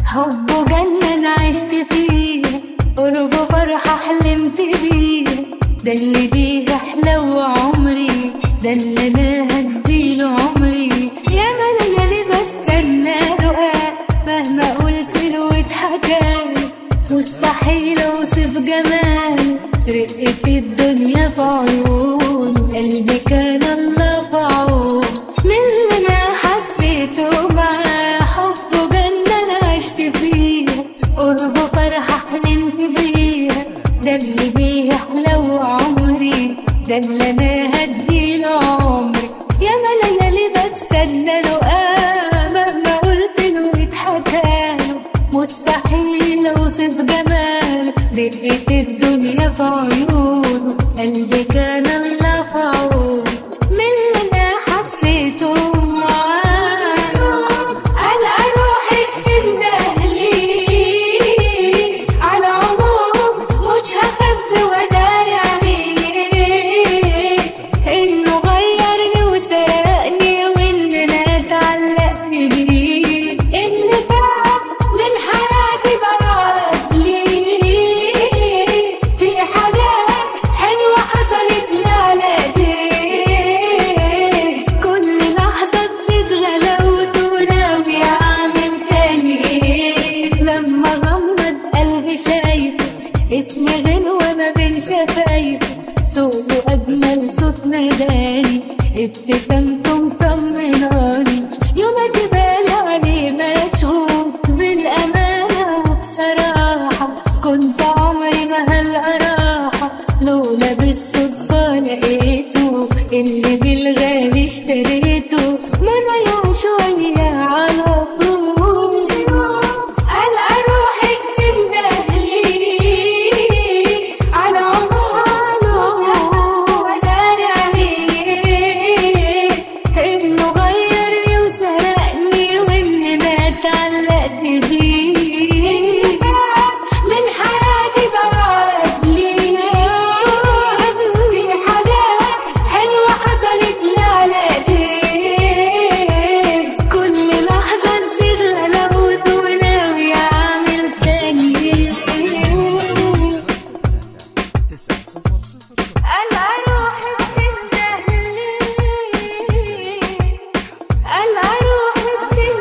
حبه جنة أنا عشت فيه قربه فرحة حلمت بيه ده اللي بيه أحلى عمري ده اللي أنا هديله عمري يا مليالي بستنى له مهما قلت له اتحكى مستحيل أوصف جمال رقة الدنيا في عيون قلبي كان الله في عون من اللي أنا حسيته معاه حبه جنة أنا عشت فيها قربه فرحة حلمت بيها ده اللي بيه أحلى عمري ده اللي أنا هديله عمري يا مليالي بستنى له آه مهما قلت له يتحكى له مستحيل أوصف جماله دقة الدنيا في عيونه قلبي كان الله في عونه من اللي أنا حسيته معاه أنا روحي بتندهلي على عموم مش هخبي وداري عليه إنه غيرني وسرقني وإن أنا اتعلقت بيه اللي فات من حياتي برد لي في حاجات حلوة حصلت لي على ايديه كل لحظة تزيد غلاوته وناوي أعمل تاني لما غمض قلبي شايف اسمي غنوة ما بين شفايف صوته أجمل صوت ناداني ابتسامته مطمناني يوم بالي عليه ما تشوف بالأمانة وبصراحة كنت عمري ما هالقراحة لولا بالصدفة لقيته اللي بالغالي اشتريته مرة يوم شوية على طول أنا روحي بتندهلي على عمره وداري عليه إنه غيرني وسرقني وإن أنا اتعلقت بيه من حياتي برد لي في حاجات حلوة حصلت لي على ايديه كل لحظة نسيت غلاوته وناوي أعمل تاني تسعة صفر صفر صفر أنا روحي بتندهلي أنا روحي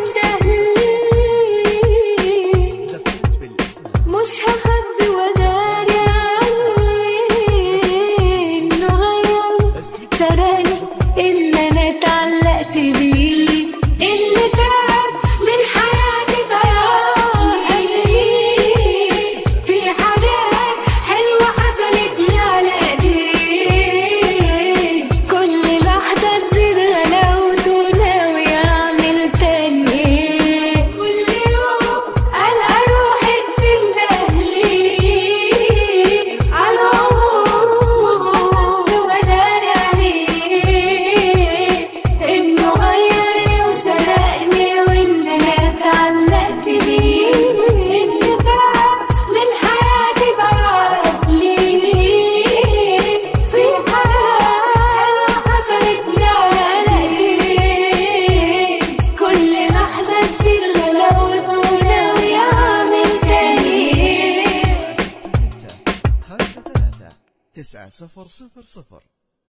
بتندهلي زفت بالاسم مش هخبي وداري عليه إنه غير سرقني اللي أنا اتعلقت بيه اللي كان من حياتي ضيعني في حاجات حلوة حصلت لي على ايديه كل لحظة تزيد غلاوته ناوي أعمل تاني كل يوم أنا روحي بتندهلي على عمره وداري عليه إنه غيرني وسرقني وإن أنا اتعلقت بيه اللي فات من حياتي برد لي في حاجات حصلت لي عليه كل لحظة تصير غلاوة وناوي أعمل تاني خمسة ثلاثة تسعة صفر صفر صفر